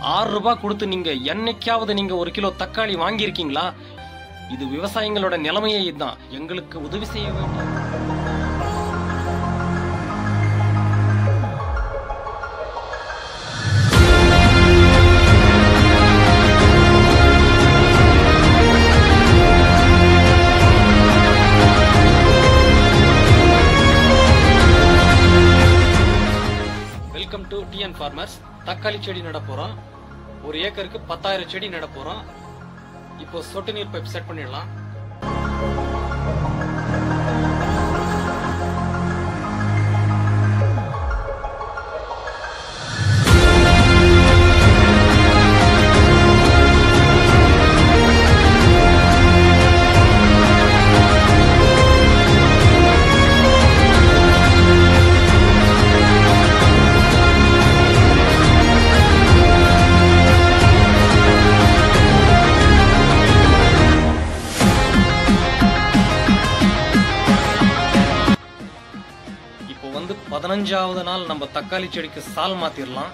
ஆறு ரூபாய் கொடுத்து நீங்க என்னைக்காவது நீங்க ஒரு கிலோ தக்காளி வாங்கியிருக்கீங்களா இது விவசாயிகளோட நிலைமையே இதுதான் எங்களுக்கு உதவி செய்ய வேண்டும் வெல்கம் டு டிஎன் ஃபார்மர்ஸ் தக்காளி செடி நட போறோம் ஒரு ஏக்கருக்கு பத்தாயிரம் செடி நட போறோம் இப்போ சொட்டு நீர் பைப் செட் பண்ணிடலாம் இப்போ வந்து பதினஞ்சாவது நாள் நம்ம தக்காளி செடிக்கு சால் மாத்திரலாம்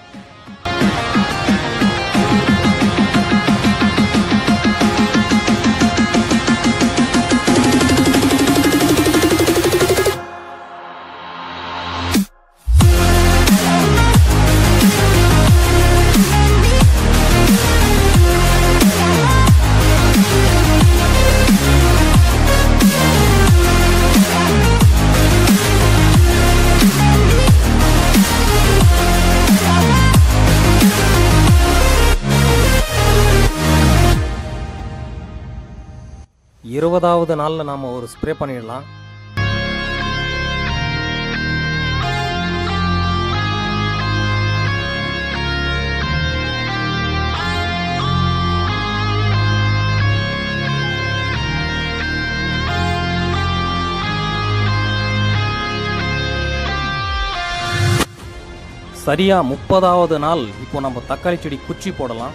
இருபதாவது நாள்ல நாம ஒரு ஸ்ப்ரே பண்ணிடலாம் சரியா முப்பதாவது நாள் இப்போ நம்ம தக்காளி செடி குச்சி போடலாம்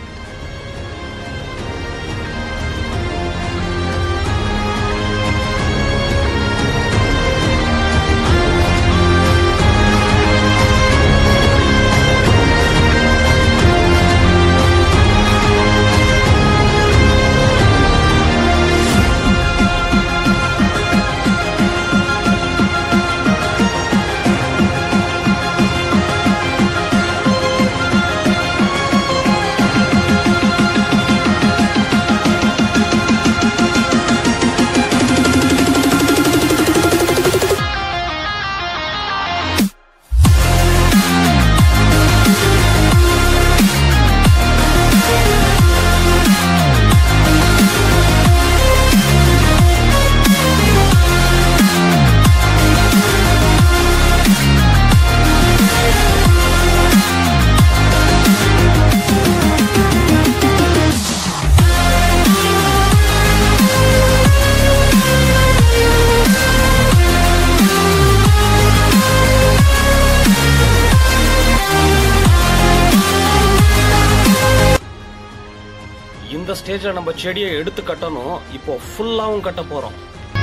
இந்த ஸ்டேஜ்ல நம்ம செடியை எடுத்து கட்டணும் இப்போ ஃபுல்லாவும் கட்ட போறோம்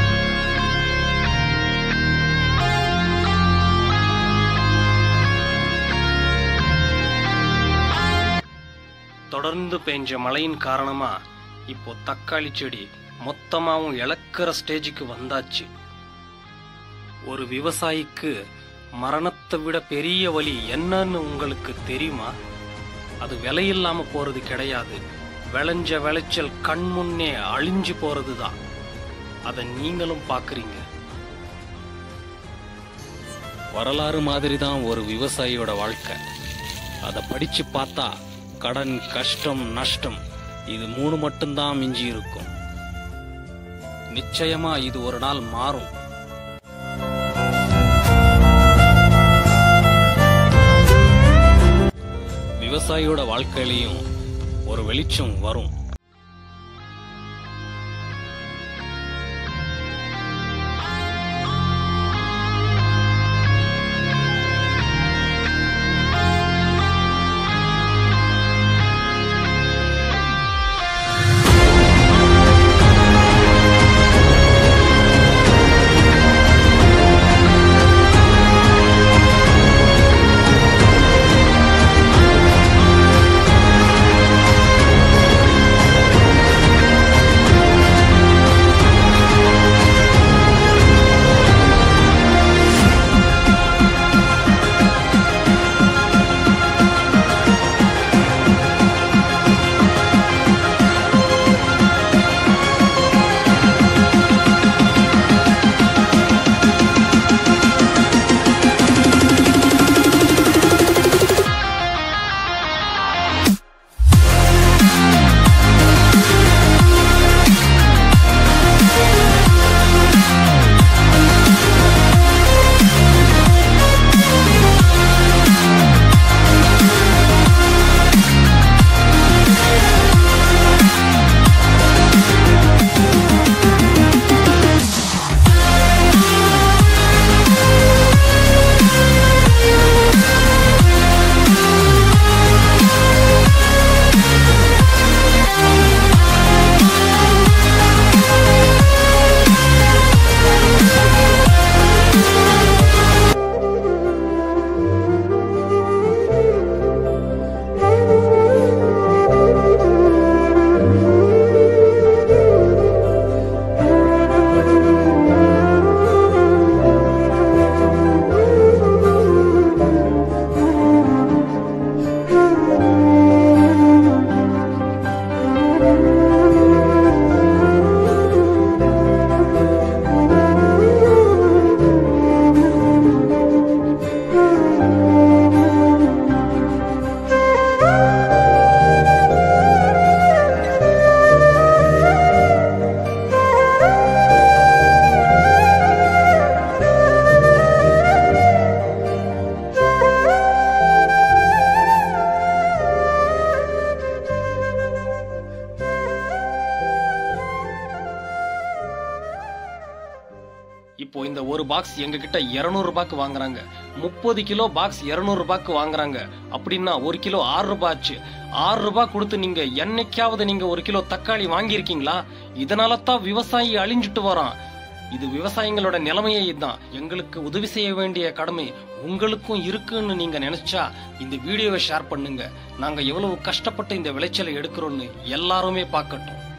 தொடர்ந்து பெஞ்ச மழையின் காரணமா இப்போ தக்காளி செடி மொத்தமாவும் இழக்கிற ஸ்டேஜுக்கு வந்தாச்சு ஒரு விவசாயிக்கு மரணத்தை விட பெரிய வழி என்னன்னு உங்களுக்கு தெரியுமா அது விலையில்லாம போறது கிடையாது விளைஞ்ச விளைச்சல் கண் முன்னே அழிஞ்சு போறதுதான் அதை நீங்களும் பாக்குறீங்க வரலாறு மாதிரி தான் ஒரு விவசாயியோட வாழ்க்கை அதை படிச்சு பார்த்தா கடன் கஷ்டம் நஷ்டம் இது மூணு மட்டும்தான் மிஞ்சி இருக்கும் நிச்சயமா இது ஒரு நாள் மாறும் விவசாயியோட வாழ்க்கையிலையும் ஒரு வெளிச்சம் வரும் இந்த ஒரு பாக்ஸ் எங்க கிட்ட இருநூறு ரூபாய்க்கு வாங்குறாங்க முப்பது கிலோ பாக்ஸ் இருநூறு ரூபாய்க்கு வாங்குறாங்க அப்படின்னா ஒரு கிலோ ஆறு ரூபாய் ஆச்சு ஆறு ரூபாய் கொடுத்து நீங்க என்னைக்காவது நீங்க ஒரு கிலோ தக்காளி வாங்கியிருக்கீங்களா இதனால தான் விவசாயி அழிஞ்சிட்டு வரான் இது விவசாயிகளோட நிலைமையே இதுதான் எங்களுக்கு உதவி செய்ய வேண்டிய கடமை உங்களுக்கும் இருக்குன்னு நீங்க நினைச்சா இந்த வீடியோவை ஷேர் பண்ணுங்க நாங்க எவ்வளவு கஷ்டப்பட்டு இந்த விளைச்சலை எடுக்கிறோம்னு எல்லாருமே பார்க்கட்டும்